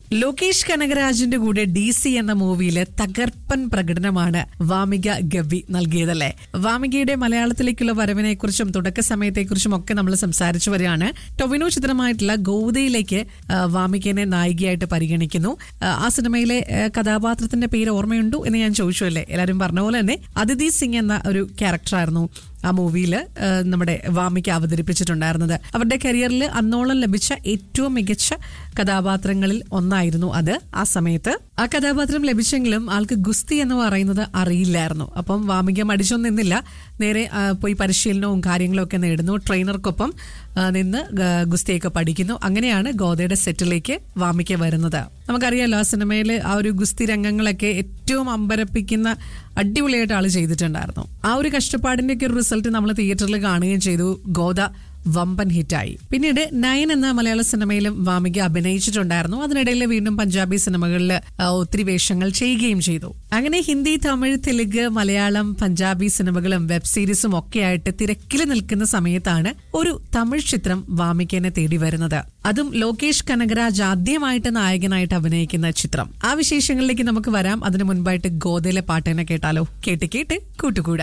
ലോകേഷ് കനകരാജിന്റെ കൂടെ D C എന്ന മൂവിയിലെ തകർപ്പൻ പ്രകടനമാണ് വാമിക ഗവി നൽകിയതല്ലേ വാമികയുടെ മലയാളത്തിലേക്കുള്ള വരവിനെ കുറിച്ചും തുടക്ക സമയത്തെക്കുറിച്ചും ഒക്കെ നമ്മൾ സംസാരിച്ചു വരികയാണ് ടൊവിനോ ചിത്രമായിട്ടുള്ള ഗോദയിലേക്ക് ആ, വാമികനെ നായികയായിട്ട് പരിഗണിക്കുന്നു ആ, ആ സിനിമയിലെ ആ, കഥാപാത്രത്തിന്റെ പേര് ഓർമ്മയുണ്ടോ എന്ന് ഞാൻ ചോദിച്ചു അല്ലേ എല്ലാവരും പറഞ്ഞ പോലെ തന്നെ അതിഥി സിംഗ് എന്ന ഒരു ക്യാരക്ടറായിരുന്നു ആ മൂവിയിൽ നമ്മുടെ വാമിക്ക് അവതരിപ്പിച്ചിട്ടുണ്ടായിരുന്നത് അവരുടെ കരിയറിൽ അന്നോളം ലഭിച്ച ഏറ്റവും മികച്ച കഥാപാത്രങ്ങളിൽ ഒന്നായിരുന്നു അത് ആ സമയത്ത് ആ കഥാപാത്രം ലഭിച്ചെങ്കിലും ആൾക്ക് ഗുസ്തി എന്ന് പറയുന്നത് അറിയില്ലായിരുന്നു അപ്പം വാമിക മടിച്ചൊന്നും നിന്നില്ല നേരെ ആ, പോയി പരിശീലനവും കാര്യങ്ങളും ഒക്കെ നേടുന്നു ട്രെയിനർക്കൊപ്പം ആ, നിന്ന് ഗ- ഗുസ്തിയൊക്കെ പഠിക്കുന്നു അങ്ങനെയാണ് ഗോദയുടെ സെറ്റിലേക്ക് വാമിക്ക വരുന്നത് നമുക്കറിയാലോ ആ സിനിമയിൽ ആ ഒരു ഗുസ്തി രംഗങ്ങളൊക്കെ ഏറ്റവും അമ്പരപ്പിക്കുന്ന അടിപൊളിയായിട്ട് ആള് ചെയ്തിട്ടുണ്ടായിരുന്നു ആ ഒരു കഷ്ടപ്പാടിന്റെ ഒക്കെ ഒരു റിസൾട്ട് നമ്മൾ തിയേറ്ററിൽ കാണുകയും ചെയ്തു ഗോദ വമ്പൻ ഹിറ്റായി പിന്നീട് നയൻ എന്ന മലയാള സിനിമയിലും വാമിക അഭിനയിച്ചിട്ടുണ്ടായിരുന്നു അതിനിടയിൽ വീണ്ടും പഞ്ചാബി സിനിമകളിൽ ആ, ഒത്തിരി വേഷങ്ങൾ ചെയ്യുകയും ചെയ്തു അങ്ങനെ ഹിന്ദി തമിഴ് തെലുങ്ക് മലയാളം പഞ്ചാബി സിനിമകളും വെബ് സീരീസും ഒക്കെ ആയിട്ട് തിരക്കിൽ നിൽക്കുന്ന സമയത്താണ് ഒരു തമിഴ് ചിത്രം വാമികനെ തേടി വരുന്നത് അതും ലോകേഷ് കനകരാജ് ആദ്യമായിട്ട് നായകനായിട്ട് അഭിനയിക്കുന്ന ചിത്രം ആ വിശേഷങ്ങളിലേക്ക് നമുക്ക് വരാം അതിനു മുൻപായിട്ട് ഗോദയിലെ പാട്ടിനെ കേട്ടാലോ കേട്ട് കേട്ട് കൂട്ടുകൂടാ